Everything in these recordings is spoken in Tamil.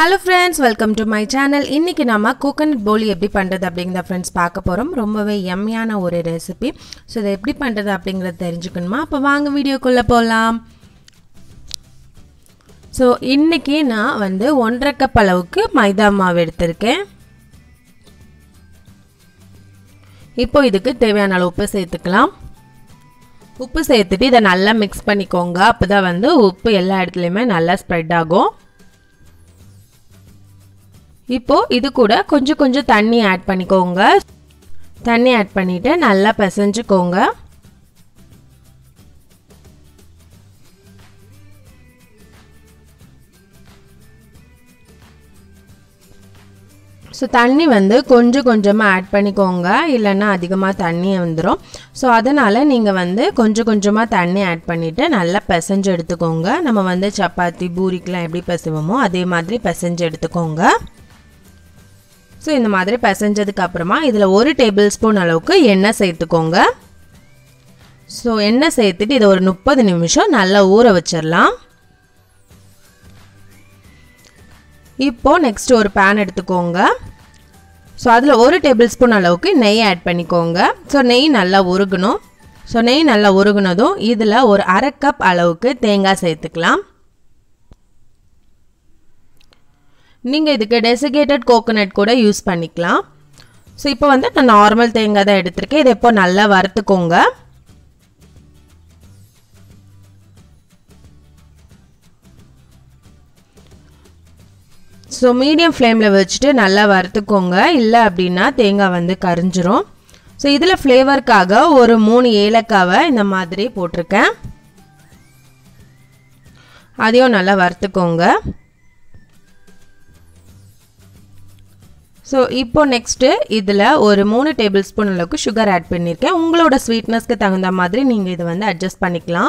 hello friends welcome to my channel இன்றைக்கி நம்ம கோகனட் போலி எப்படி பண்ணுறது அப்படிங்கிறத ஃப்ரெண்ட்ஸ் பார்க்க போகிறோம் ரொம்பவே எம்மையான ஒரு ரெசிபி ஸோ இதை எப்படி பண்ணுறது அப்படிங்கிறத தெரிஞ்சுக்கணுமா அப்போ வாங்க வீடியோக்குள்ளே போகலாம் ஸோ இன்றைக்கி நான் வந்து ஒன்றரை கப் அளவுக்கு மைதா மாவு எடுத்திருக்கேன் இப்போ இதுக்கு தேவையான அளவு உப்பு சேர்த்துக்கலாம் உப்பு சேர்த்துட்டு இதை நல்லா மிக்ஸ் பண்ணிக்கோங்க அப்போ தான் வந்து உப்பு எல்லா இடத்துலையுமே நல்லா ஸ்ப்ரெட் ஆகும் இப்போது இது கூட கொஞ்சம் கொஞ்சம் தண்ணி ஆட் பண்ணிக்கோங்க தண்ணி ஆட் பண்ணிவிட்டு நல்லா பிசைஞ்சுக்கோங்க ஸோ தண்ணி வந்து கொஞ்சம் கொஞ்சமாக ஆட் பண்ணிக்கோங்க இல்லைன்னா அதிகமாக தண்ணி வந்துடும் ஸோ அதனால் நீங்கள் வந்து கொஞ்சம் கொஞ்சமாக தண்ணி ஆட் பண்ணிவிட்டு நல்லா பிசைஞ்சு எடுத்துக்கோங்க நம்ம வந்து சப்பாத்தி பூரிக்கெலாம் எப்படி பிசைவோமோ அதே மாதிரி பிசைஞ்சு எடுத்துக்கோங்க ஸோ இந்த மாதிரி பிசைஞ்சதுக்கு அப்புறமா இதில் ஒரு டேபிள் ஸ்பூன் அளவுக்கு எண்ணெய் சேர்த்துக்கோங்க ஸோ எண்ணெய் சேர்த்துட்டு இதை ஒரு முப்பது நிமிஷம் நல்லா ஊற வச்சிடலாம் இப்போது நெக்ஸ்ட் ஒரு பேன் எடுத்துக்கோங்க ஸோ அதில் ஒரு டேபிள் ஸ்பூன் அளவுக்கு நெய் ஆட் பண்ணிக்கோங்க ஸோ நெய் நல்லா உருகணும் ஸோ நெய் நல்லா உருகுனதும் இதில் ஒரு அரை கப் அளவுக்கு தேங்காய் சேர்த்துக்கலாம் நீங்கள் இதுக்கு டெசிகேட்டட் கோகோனட் கூட யூஸ் பண்ணிக்கலாம் ஸோ இப்போ வந்து நான் நார்மல் தேங்காய் தான் எடுத்திருக்கேன் இதை இப்போ நல்லா வறுத்துக்கோங்க ஸோ மீடியம் ஃப்ளேமில் வச்சுட்டு நல்லா வறுத்துக்கோங்க இல்லை அப்படின்னா தேங்காய் வந்து கரிஞ்சிரும் ஸோ இதில் ஃப்ளேவருக்காக ஒரு மூணு ஏலக்காவை இந்த மாதிரி போட்டிருக்கேன் அதையும் நல்லா வறுத்துக்கோங்க ஸோ இப்போ நெக்ஸ்ட்டு இதில் ஒரு மூணு டேபிள் ஸ்பூன் அளவுக்கு சுகர் ஆட் பண்ணியிருக்கேன் உங்களோட ஸ்வீட்னஸ்க்கு தகுந்த மாதிரி நீங்கள் இதை வந்து அட்ஜஸ்ட் பண்ணிக்கலாம்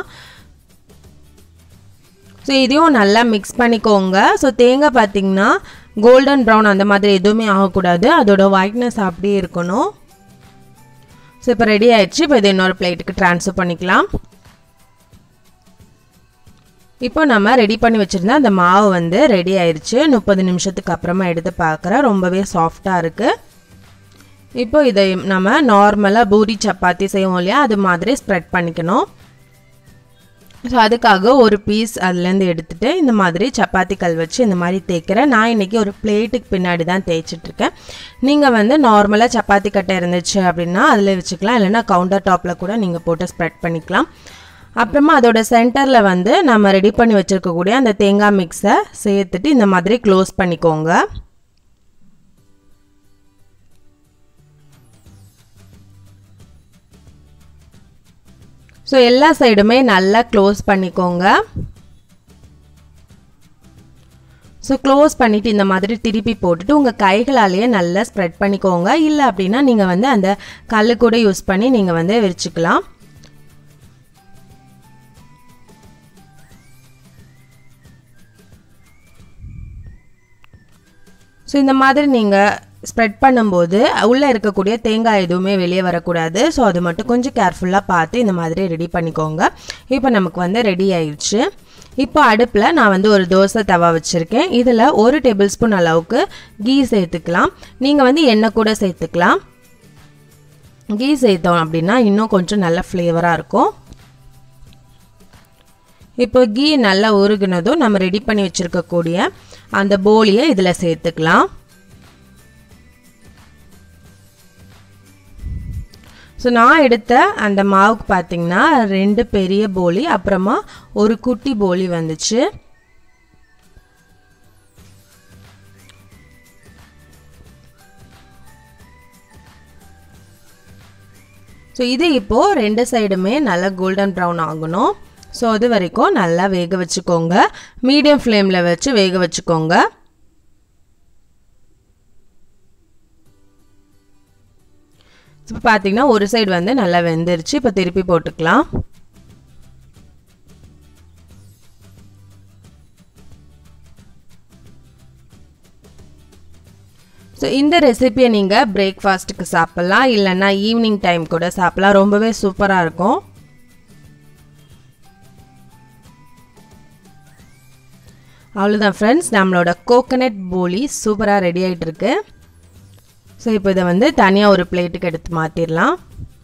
ஸோ இதையும் நல்லா மிக்ஸ் பண்ணிக்கோங்க ஸோ தேங்காய் பார்த்தீங்கன்னா கோல்டன் ப்ரௌன் அந்த மாதிரி எதுவுமே ஆகக்கூடாது அதோட ஒயிட்னஸ் அப்படியே இருக்கணும் ஸோ இப்போ ரெடி ஆயிடுச்சு இப்போ இது இன்னொரு பிளேட்டுக்கு ட்ரான்ஸ்ஃபர் பண்ணிக்கலாம் இப்போ நம்ம ரெடி பண்ணி வச்சுருந்தா அந்த மாவு வந்து ரெடி ஆயிடுச்சு முப்பது நிமிஷத்துக்கு அப்புறமா எடுத்து பார்க்குறேன் ரொம்பவே சாஃப்டாக இருக்குது இப்போ இதை நம்ம நார்மலாக பூரி சப்பாத்தி செய்வோம் இல்லையா அது மாதிரி ஸ்ப்ரெட் பண்ணிக்கணும் ஸோ அதுக்காக ஒரு பீஸ் அதுலேருந்து எடுத்துகிட்டு இந்த மாதிரி சப்பாத்தி கல் வச்சு இந்த மாதிரி தேய்க்கிறேன் நான் இன்றைக்கி ஒரு பிளேட்டுக்கு பின்னாடி தான் தேய்ச்சிட்ருக்கேன் நீங்கள் வந்து நார்மலாக சப்பாத்தி கட்டை இருந்துச்சு அப்படின்னா அதில் வச்சுக்கலாம் இல்லைனா கவுண்டர் டாப்பில் கூட நீங்கள் போட்டு ஸ்ப்ரெட் பண்ணிக்கலாம் அப்புறமா அதோட சென்டரில் வந்து நம்ம ரெடி பண்ணி வச்சுருக்கக்கூடிய அந்த தேங்காய் மிக்ஸை சேர்த்துட்டு இந்த மாதிரி க்ளோஸ் பண்ணிக்கோங்க ஸோ எல்லா சைடுமே நல்லா க்ளோஸ் பண்ணிக்கோங்க ஸோ க்ளோஸ் பண்ணிவிட்டு இந்த மாதிரி திருப்பி போட்டுட்டு உங்கள் கைகளாலேயே நல்லா ஸ்ப்ரெட் பண்ணிக்கோங்க இல்லை அப்படின்னா நீங்கள் வந்து அந்த கல் கூட யூஸ் பண்ணி நீங்கள் வந்து விரிச்சுக்கலாம் ஸோ இந்த மாதிரி நீங்கள் ஸ்ப்ரெட் பண்ணும்போது உள்ளே இருக்கக்கூடிய தேங்காய் எதுவுமே வெளியே வரக்கூடாது ஸோ அது மட்டும் கொஞ்சம் கேர்ஃபுல்லாக பார்த்து இந்த மாதிரி ரெடி பண்ணிக்கோங்க இப்போ நமக்கு வந்து ரெடி ஆயிடுச்சு இப்போ அடுப்பில் நான் வந்து ஒரு தோசை தவா வச்சுருக்கேன் இதில் ஒரு டேபிள் ஸ்பூன் அளவுக்கு கீ சேர்த்துக்கலாம் நீங்கள் வந்து எண்ணெய் கூட சேர்த்துக்கலாம் கீ சேர்த்தோம் அப்படின்னா இன்னும் கொஞ்சம் நல்ல ஃப்ளேவராக இருக்கும் இப்போ கீ நல்லா உருகுனதும் நம்ம ரெடி பண்ணி வச்சுருக்கக்கூடிய அந்த போலியை இதில் சேர்த்துக்கலாம் ஸோ நான் எடுத்த அந்த மாவுக்கு பார்த்தீங்கன்னா ரெண்டு பெரிய போலி அப்புறமா ஒரு குட்டி போலி வந்துச்சு ஸோ இது இப்போது ரெண்டு சைடுமே நல்லா கோல்டன் ப்ரௌன் ஆகணும் ஸோ அது வரைக்கும் நல்லா வேக வச்சுக்கோங்க மீடியம் ஃப்ளேமில் வச்சு வேக வச்சுக்கோங்க இப்போ பார்த்தீங்கன்னா ஒரு சைடு வந்து நல்லா வெந்துருச்சு இப்போ திருப்பி போட்டுக்கலாம் ஸோ இந்த ரெசிபியை நீங்கள் பிரேக்ஃபாஸ்ட்டுக்கு சாப்பிட்லாம் இல்லைன்னா ஈவினிங் டைம் கூட சாப்பிட்லாம் ரொம்பவே சூப்பராக இருக்கும் அவ்வளோதான் ஃப்ரெண்ட்ஸ் நம்மளோட கோகனட் போலி சூப்பராக ரெடி ஆகிட்டு இருக்கு ஸோ இப்போ இதை வந்து தனியாக ஒரு பிளேட்டுக்கு எடுத்து மாற்றிடலாம்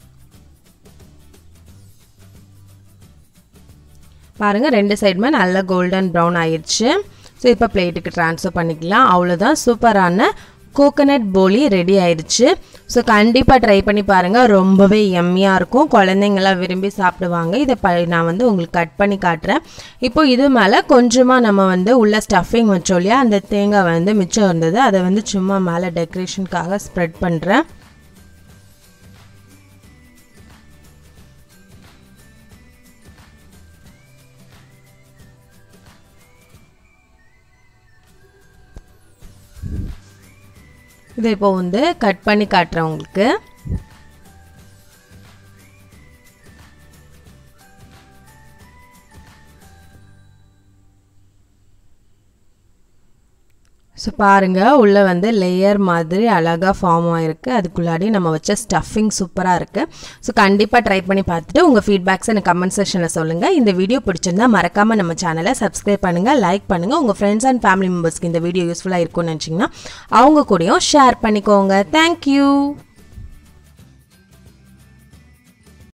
பாருங்கள் ரெண்டு சைடுமே நல்லா கோல்டன் ப்ரௌன் ஆயிடுச்சு ஸோ இப்போ பிளேட்டுக்கு ட்ரான்ஸ்ஃபர் பண்ணிக்கலாம் அவ்வளோதான் சூப்பரான கோகனட் போலி ரெடி ஆயிடுச்சு ஸோ கண்டிப்பாக ட்ரை பண்ணி பாருங்கள் ரொம்பவே எம்மியாக இருக்கும் குழந்தைங்களாம் விரும்பி சாப்பிடுவாங்க இதை ப நான் வந்து உங்களுக்கு கட் பண்ணி காட்டுறேன் இப்போ இது மேலே கொஞ்சமாக நம்ம வந்து உள்ள ஸ்டஃபிங் வச்சோம் இல்லையா அந்த தேங்காய் வந்து மிச்சம் இருந்தது அதை வந்து சும்மா மேலே டெக்கரேஷனுக்காக ஸ்ப்ரெட் பண்ணுறேன் இதை இப்போ வந்து கட் பண்ணி காட்டுறேன் உங்களுக்கு ஸோ பாருங்கள் உள்ளே வந்து லேயர் மாதிரி அழகாக ஃபார்ம் ஆகிருக்கு அதுக்குள்ளாடி நம்ம வச்ச ஸ்டஃபிங் சூப்பராக இருக்குது ஸோ கண்டிப்பாக ட்ரை பண்ணி பார்த்துட்டு உங்கள் ஃபீட்பேக்ஸ் எனக்கு கமெண்ட் செக்ஷனில் சொல்லுங்கள் இந்த வீடியோ பிடிச்சிருந்தா மறக்காமல் நம்ம சேனலை சப்ஸ்கிரைப் பண்ணுங்கள் லைக் பண்ணுங்கள் உங்கள் ஃப்ரெண்ட்ஸ் அண்ட் ஃபேமிலி மெம்பர்ஸ்க்கு இந்த வீடியோ யூஸ்ஃபுல்லாக இருக்கும்னு நினச்சிங்கன்னா அவங்க கூடயும் ஷேர் பண்ணிக்கோங்க தேங்க்யூ